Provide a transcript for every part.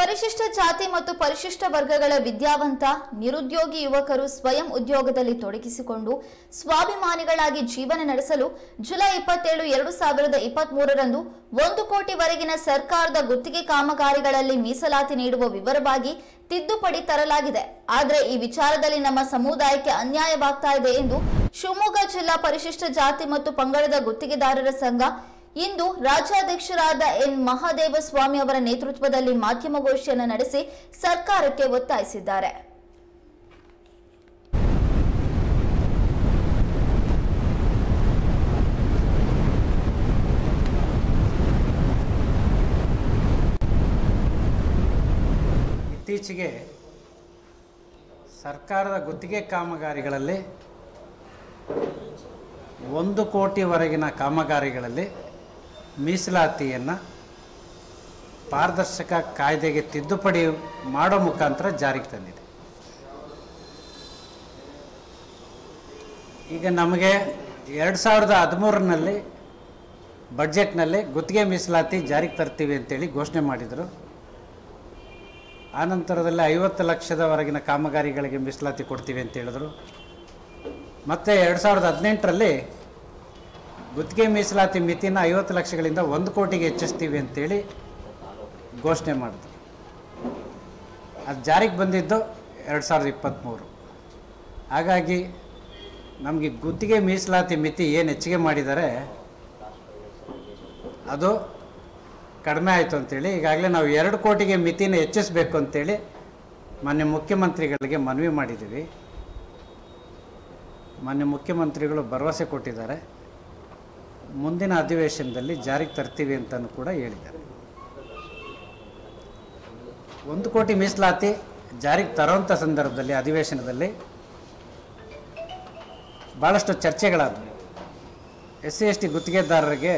ಪರಿಶಿಷ್ಟ ಜಾತಿ ಮತ್ತು ಪರಿಶಿಷ್ಟ ವರ್ಗಗಳ ವಿದ್ಯಾವಂತ ನಿರುದ್ಯೋಗಿ ಯುವಕರು ಸ್ವಯಂ ಉದ್ಯೋಗದಲ್ಲಿ ತೊಡಗಿಸಿಕೊಂಡು ಸ್ವಾಭಿಮಾನಿಗಳಾಗಿ ಜೀವನ ನಡೆಸಲು ಜುಲೈ ಇಪ್ಪತ್ತೇಳು ಎರಡು ಸಾವಿರದ ಇಪ್ಪತ್ತ್ ಮೂರರಂದು ಒಂದು ಕೋಟಿವರೆಗಿನ ಸರ್ಕಾರದ ಗುತ್ತಿಗೆ ಕಾಮಗಾರಿಗಳಲ್ಲಿ ಮೀಸಲಾತಿ ನೀಡುವ ವಿವರವಾಗಿ ತಿದ್ದುಪಡಿ ತರಲಾಗಿದೆ ಆದರೆ ಈ ವಿಚಾರದಲ್ಲಿ ನಮ್ಮ ಸಮುದಾಯಕ್ಕೆ ಅನ್ಯಾಯವಾಗ್ತಾ ಇದೆ ಎಂದು ಶಿವಮೊಗ್ಗ ಜಿಲ್ಲಾ ಪರಿಶಿಷ್ಟ ಜಾತಿ ಮತ್ತು ಪಂಗಡದ ಗುತ್ತಿಗೆದಾರರ ಸಂಘ ಇಂದು ರಾಜ್ಯಾಧ್ಯಕ್ಷರಾದ ಎನ್ ಮಹಾದೇವಸ್ವಾಮಿ ಅವರ ನೇತೃತ್ವದಲ್ಲಿ ಮಾಧ್ಯಮಗೋಷ್ಠಿಯನ್ನು ನಡೆಸಿ ಸರ್ಕಾರಕ್ಕೆ ಒತ್ತಾಯಿಸಿದ್ದಾರೆ ಇತ್ತೀಚೆಗೆ ಸರ್ಕಾರದ ಗುತ್ತಿಗೆ ಕಾಮಗಾರಿಗಳಲ್ಲಿ ಒಂದು ಕೋಟಿವರೆಗಿನ ಕಾಮಗಾರಿಗಳಲ್ಲಿ ಮೀಸಲಾತಿಯನ್ನು ಪಾರದರ್ಶಕ ಕಾಯ್ದೆಗೆ ತಿದ್ದುಪಡಿ ಮಾಡೋ ಮುಖಾಂತರ ಜಾರಿಗೆ ತಂದಿದೆ ಈಗ ನಮಗೆ ಎರಡು ಸಾವಿರದ ಹದಿಮೂರರಲ್ಲಿ ಬಡ್ಜೆಟ್ನಲ್ಲಿ ಗುತ್ತಿಗೆ ಮೀಸಲಾತಿ ಜಾರಿಗೆ ತರ್ತೀವಿ ಅಂತೇಳಿ ಘೋಷಣೆ ಮಾಡಿದರು ಆನಂತರದಲ್ಲಿ ಐವತ್ತು ಲಕ್ಷದವರೆಗಿನ ಕಾಮಗಾರಿಗಳಿಗೆ ಮೀಸಲಾತಿ ಕೊಡ್ತೀವಿ ಅಂತ ಹೇಳಿದ್ರು ಮತ್ತು ಎರಡು ಸಾವಿರದ ಹದಿನೆಂಟರಲ್ಲಿ ಗುತ್ತಿಗೆ ಮೀಸಲಾತಿ ಮಿತಿನ ಐವತ್ತು ಲಕ್ಷಗಳಿಂದ ಒಂದು ಕೋಟಿಗೆ ಹೆಚ್ಚಿಸ್ತೀವಿ ಅಂತೇಳಿ ಘೋಷಣೆ ಮಾಡಿದ್ರು ಅದು ಜಾರಿಗೆ ಬಂದಿದ್ದು ಎರಡು ಸಾವಿರದ ಇಪ್ಪತ್ತ್ಮೂರು ಹಾಗಾಗಿ ನಮಗೆ ಗುತ್ತಿಗೆ ಮೀಸಲಾತಿ ಮಿತಿ ಏನು ಹೆಚ್ಚಿಗೆ ಮಾಡಿದ್ದಾರೆ ಅದು ಕಡಿಮೆ ಆಯಿತು ಅಂತೇಳಿ ಈಗಾಗಲೇ ನಾವು ಎರಡು ಕೋಟಿಗೆ ಮಿತಿನ ಹೆಚ್ಚಿಸಬೇಕು ಅಂತೇಳಿ ಮಾನ್ಯ ಮುಖ್ಯಮಂತ್ರಿಗಳಿಗೆ ಮನವಿ ಮಾಡಿದ್ದೀವಿ ಮಾನ್ಯ ಮುಖ್ಯಮಂತ್ರಿಗಳು ಭರವಸೆ ಕೊಟ್ಟಿದ್ದಾರೆ ಮುಂದಿನ ಅಧಿವೇಶನದಲ್ಲಿ ಜಾರಿಗೆ ತರ್ತೀವಿ ಅಂತಲೂ ಕೂಡ ಹೇಳಿದ್ದಾರೆ ಒಂದು ಕೋಟಿ ಮೀಸಲಾತಿ ಜಾರಿಗೆ ತರೋಂಥ ಸಂದರ್ಭದಲ್ಲಿ ಅಧಿವೇಶನದಲ್ಲಿ ಭಾಳಷ್ಟು ಚರ್ಚೆಗಳಾದವು ಎಸ್ ಸಿ ಎಸ್ ಟಿ ಗುತ್ತಿಗೆದಾರರಿಗೆ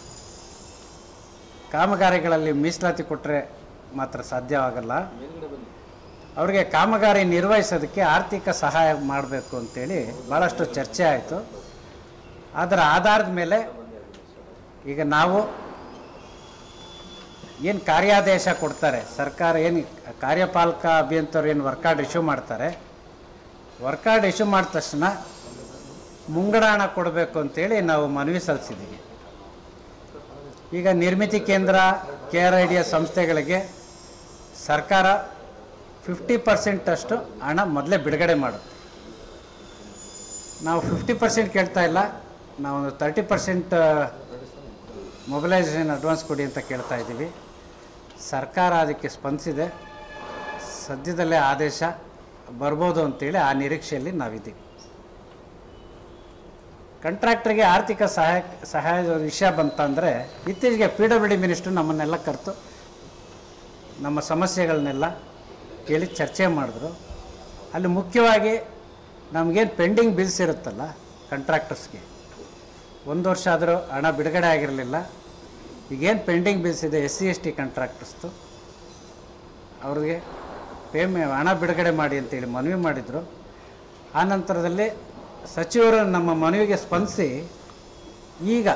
ಕಾಮಗಾರಿಗಳಲ್ಲಿ ಮೀಸಲಾತಿ ಕೊಟ್ಟರೆ ಮಾತ್ರ ಸಾಧ್ಯವಾಗಲ್ಲ ಅವರಿಗೆ ಕಾಮಗಾರಿ ನಿರ್ವಹಿಸೋದಕ್ಕೆ ಆರ್ಥಿಕ ಸಹಾಯ ಮಾಡಬೇಕು ಅಂತೇಳಿ ಭಾಳಷ್ಟು ಚರ್ಚೆ ಆಯಿತು ಅದರ ಆಧಾರದ ಮೇಲೆ ಈಗ ನಾವು ಏನು ಕಾರ್ಯಾದೇಶ ಕೊಡ್ತಾರೆ ಸರ್ಕಾರ ಏನು ಕಾರ್ಯಪಾಲಕ ಅಭಿಯಂತರು ಏನು ವರ್ಕಾರ್ಡ್ ಇಶ್ಯೂ ಮಾಡ್ತಾರೆ ವರ್ಕಾರ್ಡ್ ಇಶ್ಯೂ ಮಾಡಿದ ತಕ್ಷಣ ಮುಂಗಡ ಹಣ ಕೊಡಬೇಕು ಅಂತೇಳಿ ನಾವು ಮನವಿ ಸಲ್ಲಿಸಿದ್ದೀವಿ ಈಗ ನಿರ್ಮಿತಿ ಕೇಂದ್ರ ಕೆ ಆರ್ ಐ ಡಿಯ ಸಂಸ್ಥೆಗಳಿಗೆ ಸರ್ಕಾರ ಫಿಫ್ಟಿ ಪರ್ಸೆಂಟಷ್ಟು ಹಣ ಮೊದಲೇ ಬಿಡುಗಡೆ ಮಾಡುತ್ತೆ ನಾವು ಫಿಫ್ಟಿ ಪರ್ಸೆಂಟ್ ಕೇಳ್ತಾ ಇಲ್ಲ ನಾವು ಒಂದು ತರ್ಟಿ ಪರ್ಸೆಂಟ್ ಮೊಬಿಲೈಸೇಷನ್ ಅಡ್ವಾನ್ಸ್ ಕೊಡಿ ಅಂತ ಕೇಳ್ತಾ ಇದ್ದೀವಿ ಸರ್ಕಾರ ಅದಕ್ಕೆ ಸ್ಪಂದಿಸಿದೆ ಸದ್ಯದಲ್ಲೇ ಆದೇಶ ಬರ್ಬೋದು ಅಂತೇಳಿ ಆ ನಿರೀಕ್ಷೆಯಲ್ಲಿ ನಾವಿದ್ದೀವಿ ಕಂಟ್ರಾಕ್ಟರ್ಗೆ ಆರ್ಥಿಕ ಸಹಾಯ ಸಹಾಯದ ವಿಷಯ ಬಂತಂದರೆ ಇತ್ತೀಚೆಗೆ ಪಿ ಡಬ್ಲ್ಯೂ ಡಿ ಮಿನಿಸ್ಟ್ರು ನಮ್ಮನ್ನೆಲ್ಲ ಕರೆತು ನಮ್ಮ ಸಮಸ್ಯೆಗಳನ್ನೆಲ್ಲ ಕೇಳಿ ಚರ್ಚೆ ಮಾಡಿದ್ರು ಅಲ್ಲಿ ಮುಖ್ಯವಾಗಿ ನಮಗೇನು ಪೆಂಡಿಂಗ್ ಬಿಲ್ಸ್ ಇರುತ್ತಲ್ಲ ಕಂಟ್ರಾಕ್ಟರ್ಸ್ಗೆ ಒಂದು ವರ್ಷ ಆದರೂ ಹಣ ಬಿಡುಗಡೆ ಆಗಿರಲಿಲ್ಲ ಈಗೇನು ಪೆಂಡಿಂಗ್ ಬಿಲ್ಸ್ ಇದೆ ಎಸ್ ಸಿ ಎಸ್ ಟಿ ಕಂಟ್ರಾಕ್ಟರ್ಸ್ದು ಅವ್ರಿಗೆ ಪೇಮೆ ಹಣ ಬಿಡುಗಡೆ ಮಾಡಿ ಅಂತೇಳಿ ಮನವಿ ಮಾಡಿದರು ಆ ನಂತರದಲ್ಲಿ ಸಚಿವರು ನಮ್ಮ ಮನವಿಗೆ ಸ್ಪಂದಿಸಿ ಈಗ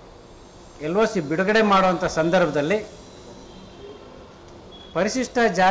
ಎಲ್ ಒ ಸಿ ಬಿಡುಗಡೆ ಮಾಡುವಂಥ ಸಂದರ್ಭದಲ್ಲಿ ಪರಿಶಿಷ್ಟ ಜಾ